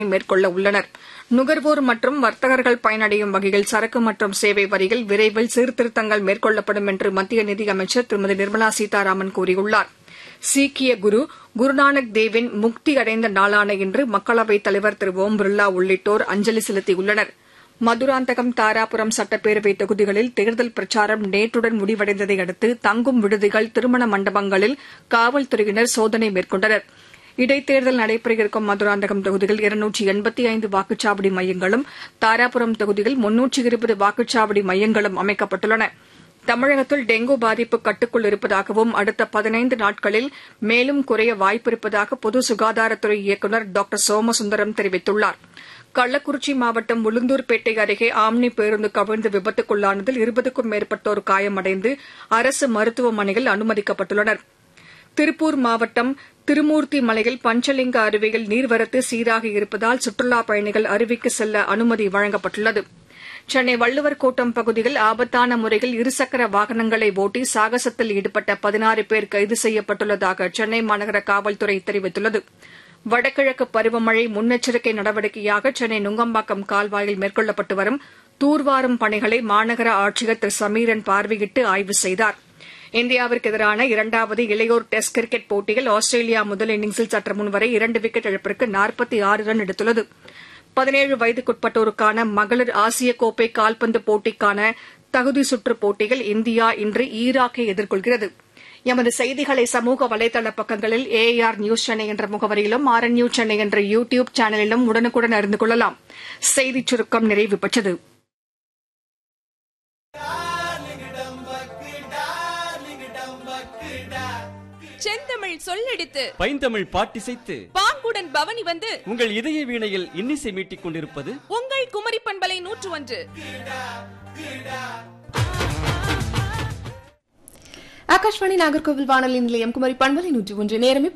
மேற்கொள்ள உள்ளனர் நுகர்வோர் மற்றும் வர்த்தகர்கள் பயனடையும் வகையில் சரக்கு மற்றும் சேவை வரியில் விரைவில் சீர்திருத்தங்கள் மேற்கொள்ளப்படும் என்று மத்திய நிதியமைச்சர் திருமதி நிர்மலா சீதாராமன் கூறியுள்ளார் சீக்கிய குரு குருநானக் தேவின் முக்தி அடைந்த நாளான இன்று மக்களவைத் தலைவர் திரு ஓம் பிர்லா உள்ளிட்டோர் அஞ்சலி செலுத்தியுள்ளனர் மதுராந்தகம் தாராபுரம் சட்டப்பேரவை தொகுதிகளில் தேர்தல் பிரச்சாரம் நேற்றுடன் முடிவடைந்ததை அடுத்து தங்கும் விடுதிகள் திருமண மண்டபங்களில் காவல்துறையினர் சோதனை மேற்கொண்டனர் இடைத்தேர்தல் நடைபெற இருக்கும் மதுராந்தகம் தொகுதியில் இருநூற்றி எண்பத்தி ஐந்து வாக்குச்சாவடி மையங்களும் தாராபுரம் தொகுதியில் முன்னூற்றி இருபது வாக்குச்சாவடி மையங்களும் அமைக்கப்பட்டுள்ளன தமிழகத்தில் டெங்கு பாதிப்பு கட்டுக்குள் இருப்பதாகவும் அடுத்த பதினைந்து நாட்களில் மேலும் குறைய வாய்ப்பிருப்பதாக பொது சுகாதாரத்துறை இயக்குநர் டாக்டர் சோமசுந்தரம் தெரிவித்துள்ளார் கள்ளக்குறிச்சி மாவட்டம் உளுந்தூர்பேட்டை அருகே ஆம்னி பேருந்து கவிழ்ந்து விபத்துக்குள்ளானதில் இருபதுக்கும் மேற்பட்டோர் காயமடைந்து அரசு மருத்துவமனையில் அனுமதிக்கப்பட்டுள்ளனர் திருப்பூர் மாவட்டம் திருமூர்த்தி மலையில் பஞ்சலிங்க அருவியில் நீர்வரத்து சீராக இருப்பதால் சுற்றுலாப் பயணிகள் அருவிக்கு செல்ல அனுமதி வழங்கப்பட்டுள்ளது சென்னை வள்ளுவர் கோட்டம் பகுதியில் ஆபத்தான முறையில் இருசக்கர வாகனங்களை ஓட்டி சாகசத்தில் ஈடுபட்ட பதினாறு பேர் கைது செய்யப்பட்டுள்ளதாக சென்னை மாநகர காவல்துறை தெரிவித்துள்ளது வடகிழக்கு பருவமழை முன்னெச்சரிக்கை நடவடிக்கையாக சென்னை நுங்கம்பாக்கம் கால்வாயில் மேற்கொள்ளப்பட்டு வரும் தூர்வாரும் பணிகளை மாநகர ஆட்சியர் திரு சமீரன் பார்வையிட்டு ஆய்வு செய்தார் இந்தியாவிற்கு எதிரான இரண்டாவது இளையோர் டெஸ்ட் கிரிக்கெட் போட்டியில் ஆஸ்திரேலியா முதல் இன்னிங்ஸில் சற்று முன்வரை இரண்டு விக்கெட் இழப்பிற்கு நாற்பத்தி ஆறு ரன் எடுத்துள்ளது பதினேழு வயதுக்குட்பட்டோருக்கான மகளிர் ஆசிய கோப்பை கால்பந்து போட்டிக்கான தகுதி சுற்று போட்டியில் இந்தியா இன்று ஈராக்கை எதிர்கொள்கிறது எமது செய்திகளை சமூக வலைதள பக்கங்களில் ஏஆர் நியூஸ் சென்னை என்ற முகவரியிலும் ஆர் என் நியூஸ் சென்னை என்ற யூ டியூப் சேனலிலும் உடனுக்குடன் அறிந்து கொள்ளலாம் செய்திச் சுருக்கம் நிறைவு பெற்றது செந்தமிழ் சொல்லெடுத்து பைந்தமிழ் பாட்டிசைத்து பாங்குடன் பவனி வந்து உங்கள் இதய வீணையில் இன்னிசை மீட்டிக் கொண்டிருப்பது உங்கள் குமரி பண்பலை நூற்று ஒன்று ஆகாஷ்வாணி நாகர்கோவில் வானொலி நிலையம் குமரி பண்பலை நூற்றி ஒன்று நேரமே